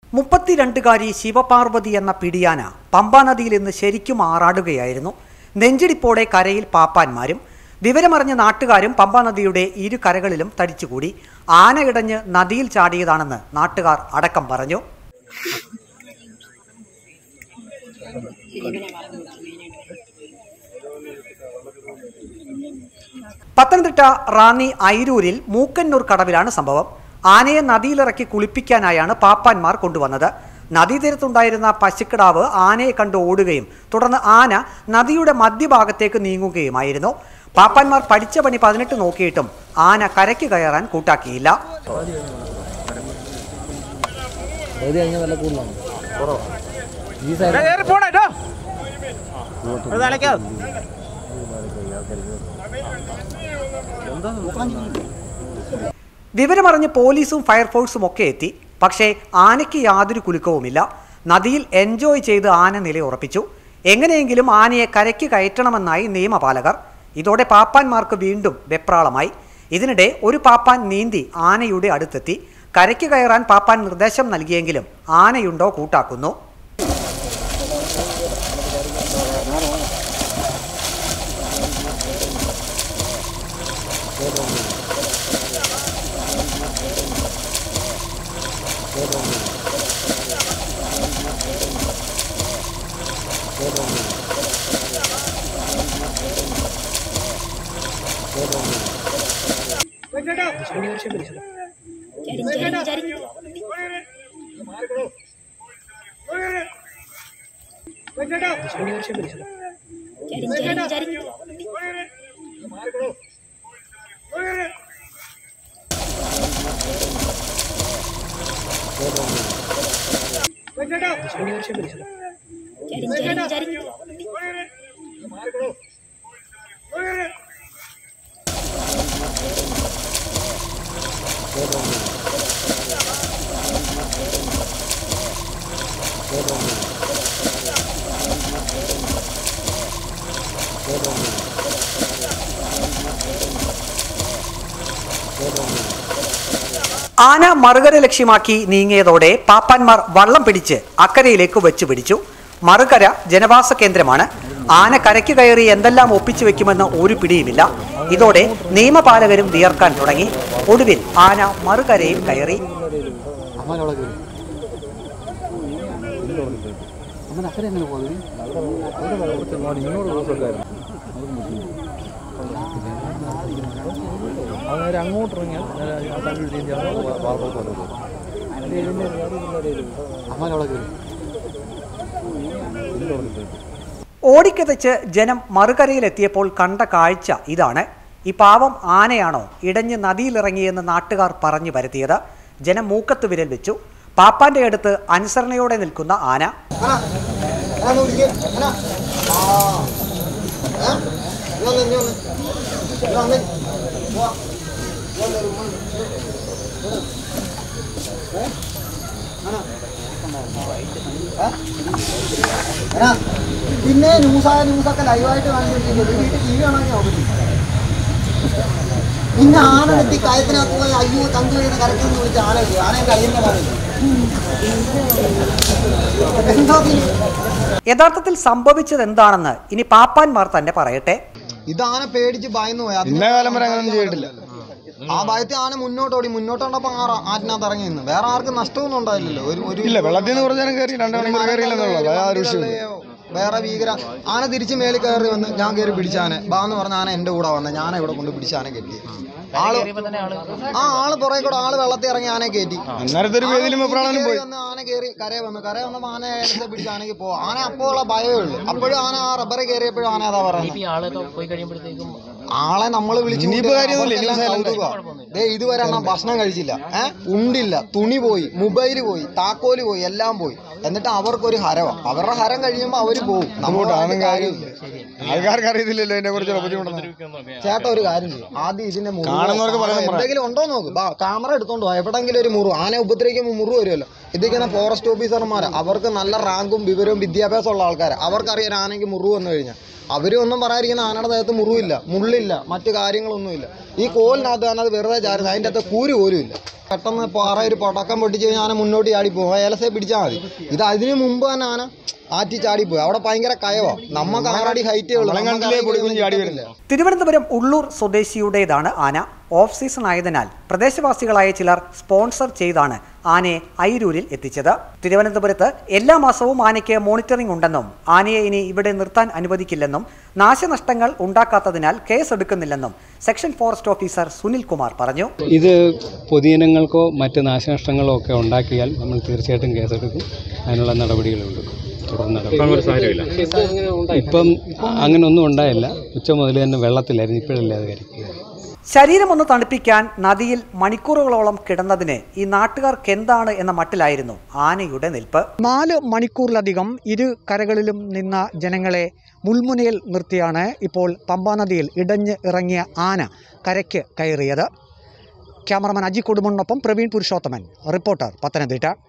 മുപ്പത്തിരണ്ടുകാരി ശിവപാർവതി എന്ന പിടിയാന പമ്പാ നദിയിൽ ഇന്ന് ശരിക്കും ആറാടുകയായിരുന്നു നെഞ്ചിടിപ്പോടെ കരയിൽ പാപ്പാന്മാരും വിവരമറിഞ്ഞ നാട്ടുകാരും പമ്പാ നദിയുടെ ഇരു കരകളിലും തടിച്ചുകൂടി ആന ഇടഞ്ഞ് നദിയിൽ ചാടിയതാണെന്ന് നാട്ടുകാർ അടക്കം പറഞ്ഞു പത്തനംതിട്ട റാന്നി ഐരൂരിൽ മൂക്കന്നൂർ കടവിലാണ് സംഭവം ആനയെ നദിയിലിറക്കി കുളിപ്പിക്കാനായാണ് പാപ്പാന്മാർ കൊണ്ടുവന്നത് നദീതീരത്തുണ്ടായിരുന്ന പശുക്കിടാവ് ആനയെ കണ്ട് ഓടുകയും തുടർന്ന് ആന നദിയുടെ മധ്യഭാഗത്തേക്ക് നീങ്ങുകയുമായിരുന്നു പാപ്പാന്മാർ പഠിച്ച പണി പതിനെട്ട് നോക്കിയിട്ടും ആന കരയ്ക്ക് കയറാൻ കൂട്ടാക്കിയില്ല ഏത് കഴിഞ്ഞാൽ വില കൂടുതലാണ് ഈ സൈഡ് കയറി പോണോ ഒരു തലയ്ക്കോ വിവരമറിഞ്ഞ് പോലീസും ഫയർഫോഴ്സും ഒക്കെ എത്തി പക്ഷേ ആനയ്ക്ക് യാതൊരു കുലുക്കവുമില്ല നദിയിൽ എൻജോയ് ചെയ്ത് ആന നിലയുറപ്പിച്ചു എങ്ങനെയെങ്കിലും ആനയെ കരയ്ക്ക് കയറ്റണമെന്നായി നിയമപാലകർ ഇതോടെ പാപ്പാന്മാർക്ക് വീണ്ടും വെപ്രാളമായി ഇതിനിടെ ഒരു പാപ്പാൻ നീന്തി ആനയുടെ അടുത്തെത്തി കരയ്ക്ക് കയറാൻ പാപ്പാൻ നിർദ്ദേശം നൽകിയെങ്കിലും ആനയുണ്ടോ കൂട്ടാക്കുന്നു ആന മറുകര ലക്ഷ്യമാക്കി നീങ്ങിയതോടെ പാപ്പാന്മാർ വള്ളം പിടിച്ച് അക്കരയിലേക്ക് വെച്ചു പിടിച്ചു മറുകര ജനവാസ കേന്ദ്രമാണ് ആന കരയ്ക്ക് കയറി എന്തെല്ലാം ഒപ്പിച്ചു വെക്കുമെന്ന് ഒരു പിടിയുമില്ല ഇതോടെ നിയമപാലകരും വിയർക്കാൻ തുടങ്ങി ഒടുവിൽ ആന മറുകരയിൽ കയറി അമ്മ അവിടെ കയറി അമ്മ അക്കരെ എങ്ങനെ പോകുന്നത് അത് നേരെ അങ്ങോട്ട് ഇറങ്ങിയാൽ നേരെ ആ തമിഴ് രീതി അമ്മ അവിടെ കയറി ഓടിക്കതച്ച് ജനം മറുകരയിലെത്തിയപ്പോൾ കണ്ട കാഴ്ച ഇതാണ് ഈ പാവം ആനയാണോ ഇടഞ്ഞ് നദിയിലിറങ്ങിയെന്ന് നാട്ടുകാർ പറഞ്ഞു വരുത്തിയത് ജനം മൂക്കത്ത് വിരൽ വെച്ചു പാപ്പാന്റെ അടുത്ത് അനുസരണയോടെ നിൽക്കുന്ന ആന എടാ, പിന്നെ ന്യൂസായ ന്യൂസൊക്കെ ലൈവായിട്ട് കാണിച്ചിട്ടുണ്ട് വീട്ടിൽ ടി വി കാണാൻ നോക്കി പിന്നെ ആന എത്തി കയത്തിനകത്ത് പോയി അയ്യോ തങ്കു വീഴുന്ന കരക്കെന്ന് വിളിച്ച് ആന ഇല്ലേ? ആന എൻ്റെ അയ്യൻ്റെ പറയുന്നു എന്താ പിന്നെ? യഥാർത്ഥത്തിൽ സംഭവിച്ചത് എന്താണെന്ന് ഇനി പാപ്പാന്മാർ തന്നെ പറയട്ടെ ഇത് ആന പേടിച്ച് ഭയന്നു പോയി ഇന്നേ കാലം വരെ അങ്ങനൊന്നും ചെയ്തിട്ടില്ല ആ ഭയത്തിൽ ആന മുന്നോട്ടോടി മുന്നോട്ടുണ്ടപ്പോ ആ ആറ്റിനകത്ത് ഇറങ്ങി നിന്ന് വേറെ ആർക്കും നഷ്ടമൊന്നും ഉണ്ടായില്ലല്ലോ ഒരു ഒരു ഇല്ല വെള്ളത്തിൽ നിന്ന് കുറച്ച് നേരം കയറി രണ്ട് മണിക്കൂർ കയറിയില്ലെന്നുള്ളത് ആ ഒരു വിഷയം വേറെ ഭീകര ആന തിരിച്ച് മേളിൽ കയറി വന്ന് ഞാൻ കയറി പിടിച്ചാനെ ബാ എന്ന് പറഞ്ഞ ആന എന്റെ കൂടെ വന്ന ഞാൻ ഇവിടെ കൊണ്ട് പിടിച്ചാനെ കെട്ടി ആള് ആ ആള് പുറകെ കൂടെ ആള് വെള്ളത്തിൽ ഇറങ്ങി ആനയെ കയറ്റി അന്നേരത്തെ ഒരു വേദിയിലും വെപ്രാളനും പോയി വന്ന് ആന കയറി കരയെ വന്നു കരയെ വന്നപ്പോ ആന എടുത്ത് പിടിച്ച് ആനയ്ക്ക് പോവാം ആന അപ്പോൾ ഉള്ള ഭയമേ ഉള്ളൂ അപ്പോഴും ആന ആ റബ്ബറെ കയറിയപ്പോഴും ആന അതാ പറയുന്നത് ഈ ആളൊക്കെ പോയി കഴിയുമ്പോഴത്തേക്കും ആളെ നമ്മൾ വിളിച്ചു ഇനിയിപ്പോ കാര്യമൊന്നുമില്ല, ഇനി അവർക്കെല്ലാം സൈലന്റ് കൗതുകമാ. ദേ ഇതുവരെ അണ്ണാ ഭക്ഷണം കഴിച്ചില്ല ഏഹ് ഉണ്ടില്ല തുണി പോയി മൊബൈൽ പോയി താക്കോല് പോയി എല്ലാം പോയി എന്നിട്ട് അവർക്കൊരു ഹരവാ അവരുടെ ഹരം കഴിയുമ്പോ അവര് പോകും അങ്ങോട്ട് നമ്മൾ ആനും കാര്യമില്ല ആൾക്കാർക്ക് അറിയത്തില്ലല്ലോ അതിനെ കുറിച്ചുള്ള ബുദ്ധിമുട്ടൊന്നും ചേട്ടാ ഒരു കാര്യം ചെയ്യും ആദ്യം ഇതിന്റെ മുറിവോ, കാണുന്നവർക്ക് പാറയോ പറയാൻ പറ. എന്തെങ്കിലും ഉണ്ടോ നോക്ക് ബാ ക്യാമറ എടുത്തോണ്ട് വാ എവിടെങ്കിലും ഒരു മുറിവ് ആനെ ഉപദ്രവിക്കുമ്പോൾ മുറിവ് വരുമല്ലോ ഇതിങ്ങനെ ഫോറസ്റ്റ് ഓഫീസർമാർ അവർക്ക് നല്ല റാങ്കും വിവരവും വിദ്യാഭ്യാസം ഉള്ള ആൾക്കാർ അവർക്കറിയാം ആനയ്ക്ക് മുറിവ് വന്നു കഴിഞ്ഞാൽ അവരും ഒന്നും പറയാതിരിക്കുന്ന ആനയുടെ ദേഹത്ത് മുറിവില്ല മുള്ളില്ല മറ്റു കാര്യങ്ങളൊന്നുമില്ല ഈ കോലിനകത്ത് തന്നെ അത് വെറുതെ ചാരുന്നത് അതിൻ്റെ അകത്ത് കൂര് പോലും ഇല്ല പെട്ടെന്ന് പാറ ഒരു പടക്കം പൊട്ടിച്ച് കഴിഞ്ഞാൽ ആന മുന്നോട്ട് ചാടിപ്പോകും ഏലസെ പിടിച്ചാൽ മതി ഇത് അതിന് മുമ്പ് തന്നെ ആന ആറ്റി ചാടിപ്പോയി അവിടെ ഭയങ്കര കയവോ നമുക്ക് ആറടി ഹൈറ്റേ ഉള്ളൂ വളങ്ങണ്ടിലേ പൊടിക്കും ചാടി വരില്ല തിരുവനന്തപുരം ഉള്ളൂർ സ്വദേശിയുടേതാണ് ആന ഓഫ് സീസൺ ആയതിനാൽ പ്രദേശവാസികളായ ചിലർ സ്പോൺസർ ചെയ്താണ് ആനയെ ഐരൂരിൽ എത്തിച്ചത് തിരുവനന്തപുരത്ത് എല്ലാ മാസവും ആനയ്ക്ക് മോണിറ്ററിംഗ് ഉണ്ടെന്നും ആനയെ ഇനി ഇവിടെ നിർത്താൻ അനുവദിക്കില്ലെന്നും നാശനഷ്ടങ്ങൾ ഉണ്ടാക്കാത്തതിനാൽ കേസെടുക്കുന്നില്ലെന്നും section forest officer Sunil Kumar പറഞ്ഞു ഇത് പൊതുജനങ്ങൾക്കോ മറ്റ് നാശനഷ്ടങ്ങളോ ഒക്കെ ഉണ്ടാക്കിയാൽ നമ്മൾ തീർച്ചയായിട്ടും കേസെടുക്കും അതിനുള്ള നടപടികളുണ്ട് തുടർ നടപടി ഇപ്പം അങ്ങനെ ഒന്നും ഉണ്ടായില്ല ഉച്ച മുതൽ തന്നെ വെള്ളത്തിലായിരുന്നു ഇപ്പോഴല്ലേ അത് കരയ്ക്കുക ശരീരം ഒന്ന് തണുപ്പിക്കാൻ നദിയിൽ മണിക്കൂറുകളോളം കിടന്നതിന് ഈ നാട്ടുകാർക്ക് എന്താണ് എന്ന മട്ടിലായിരുന്നു ആനയുടെ നിൽപ്പ് നാല് മണിക്കൂറിലധികം ഇരു കരകളിലും നിന്ന ജനങ്ങളെ മുൾമുനയിൽ നിർത്തിയാണ് ഇപ്പോൾ പമ്പാ നദിയിൽ ഇടഞ്ഞ് ഇറങ്ങിയ ആന കരയ്ക്ക് കയറിയത് ക്യാമറമാൻ അജി കൊടുമണ്ണൊപ്പം പ്രവീൺ പുരുഷോത്തമൻ റിപ്പോർട്ടർ പത്തനംതിട്ട